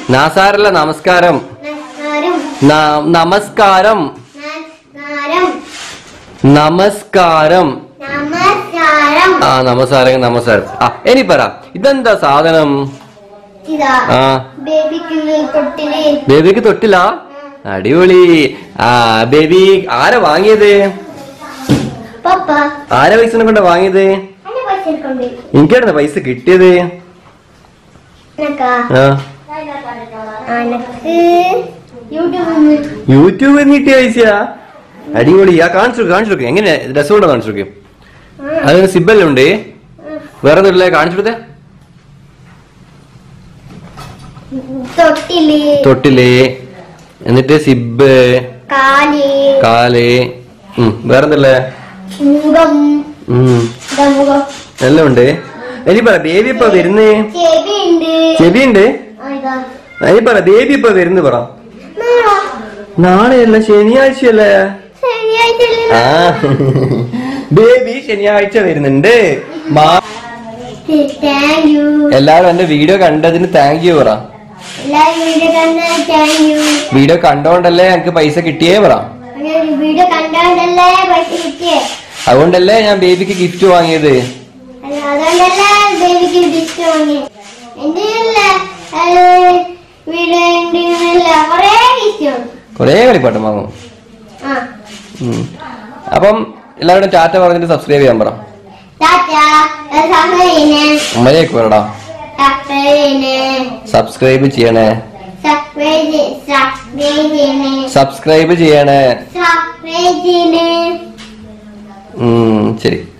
നാസാരല്ല നമസ്കാരം നമസ്കാരം ന- നമസ്കാരം നമസ്കാരം നമസ്കാരം നമസ്കാരം ആ നമസ്കാരം നമസ്കാരം ആ ഇനി പറ ഇതെന്താ സാധനം ഇതാ ആ ബേബിക്ക് തൊട്ടില് ബേബിക്ക് തൊട്ടില്ല അടിപൊളി ആ ബേബി ആരാ വാങ്ങിയത് പപ്പ ആരാ പൈസ കൊണ്ട് വാങ്ങിയത് എന്റെ പൈസ എടുക്കൊണ്ട് എനിക്കാണ് പൈസ കിട്ടിയത് എനക്കാ ആ അനക്ക് യൂട്യൂബിൽ യൂട്യൂബിൽ നിന്ന് കിട്ടിയ പൈസയാ അടിപൊളി ആ കാണിച്ചു കൊടുക്ക്, കാണിച്ചു കൊടുക്ക്. എങ്ങനെ രസമുണ്ടോ കാണിച്ചു കൊടുക്കും അതിന് സിബല്ലുണ്ട് വേറെ ഒന്നുമില്ലേ കാണിച്ചു കൊടുത്തേ തൊട്ടില് തൊട്ടില് എന്നിട്ട് സിബ് കാല് കാല് ഉം വേറെന്തല്ലേ മുഖം ഉം ഇതാ മുഖം എല്ലാം ഉണ്ട് ഇനി പറ ബേബി ഇപ്പൊ വരുന്നേ ചെവി ഉണ്ട് ചെവി ഉണ്ട് ഇതാ ഇനി പറ ബേബി ഇപ്പൊ വരുന്നു പറ നാളെ നാളെയല്ല ശനിയാഴ്ചയല്ലേ ശനിയാഴ്ചയല്ലേ ആ ബേബി ശനിയാഴ്ച വരുന്നുണ്ട് മാ താങ്ക് യു എല്ലാവരും എന്റെ വീഡിയോ കണ്ടതിന് താങ്ക് യു പറ എല്ലാവരും വീഡിയോ കണ്ട താങ്ക് യു വീഡിയോ കണ്ടോണ്ടല്ലേ എനിക്ക് പൈസ കിട്ടിയേ പറ അങ്ങനെ വീഡിയോ കണ്ടോണ്ടല്ലേ പൈസ കിട്ടിയേ അതുകൊണ്ടല്ലേ ഞാൻ ബേബിക്ക് ഗിഫ്റ്റ് വാങ്ങിയത് അല്ല, അതുകൊണ്ടല്ലേ ബേബിക്ക് ഡിസ്റ്റ് വാങ്ങി എന്റെ വീഡിയോ ഉണ്ടെന്നല്ല കൊറേ ഡിസ്റ്റ് കൊറേ കളിപ്പാട്ടം വാങ്ങും ആ ഉം. അപ്പം എല്ലാവരും ടാറ്റ പറഞ്ഞിട്ട് സബ്സ്ക്രൈബ് ചെയ്യാൻ പറ ടാറ്റ സഹോദരനെ ഉമ്മലേക്ക് പറടാ സബ്സ്ക്രൈബ് സബ്സ്ക്രൈബ് ചെയ്യണേ സബ്സ്ക്രൈബ് സബ്സ്ക്രൈബ് ചെയ്യണേ സബ്സ്ക്രൈബ് ചെയ്യണേ സബ്സ്ക്രൈബ് ചെയ്യണേ ഉം, ശരി